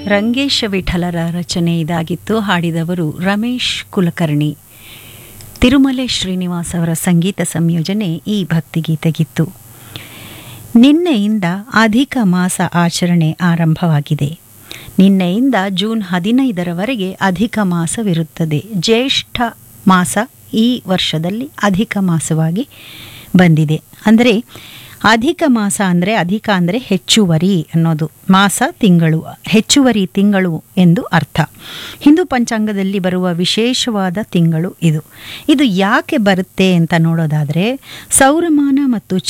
ರಂಗೇಶ ವಿಠಲರ ರಚನೆ ಇದಾಗಿತ್ತು ಹಾಡಿದವರು ರಮೇಶ್ ಕುಲಕರ್ಣಿ ತಿರುಮಲೆ ಶ್ರೀನಿವಾಸ್ ಅವರ ಸಂಗೀತ ಸಂಯೋಜನೆ ಈ ಭಕ್ತಿಗೀತೆಗಿತ್ತು ನಿನ್ನೆಯಿಂದ ಅಧಿಕ ಮಾಸ ಆಚರಣೆ ಆರಂಭವಾಗಿದೆ ನಿನ್ನೆಯಿಂದ ಜೂನ್ ಹದಿನೈದರವರೆಗೆ ಅಧಿಕ ಮಾಸವಿರುತ್ತದೆ ಜ್ಯೇಷ್ಠ ಮಾಸ ಈ ವರ್ಷದಲ್ಲಿ ಅಧಿಕ ಮಾಸವಾಗಿ ಬಂದಿದೆ ಅಂದರೆ ಅಧಿಕ ಮಾಸ ಅಂದರೆ ಅಧಿಕ ಅಂದರೆ ಹೆಚ್ಚುವರಿ ಅನ್ನೋದು ಮಾಸ ತಿಂಗಳು ಹೆಚ್ಚುವರಿ ತಿಂಗಳು ಎಂದು ಅರ್ಥ ಹಿಂದೂ ಪಂಚಾಂಗದಲ್ಲಿ ಬರುವ ವಿಶೇಷವಾದ ತಿಂಗಳು ಇದು ಇದು ಯಾಕೆ ಬರುತ್ತೆ ಅಂತ ನೋಡೋದಾದರೆ ಸೌರಮಾನ ಮತ್ತು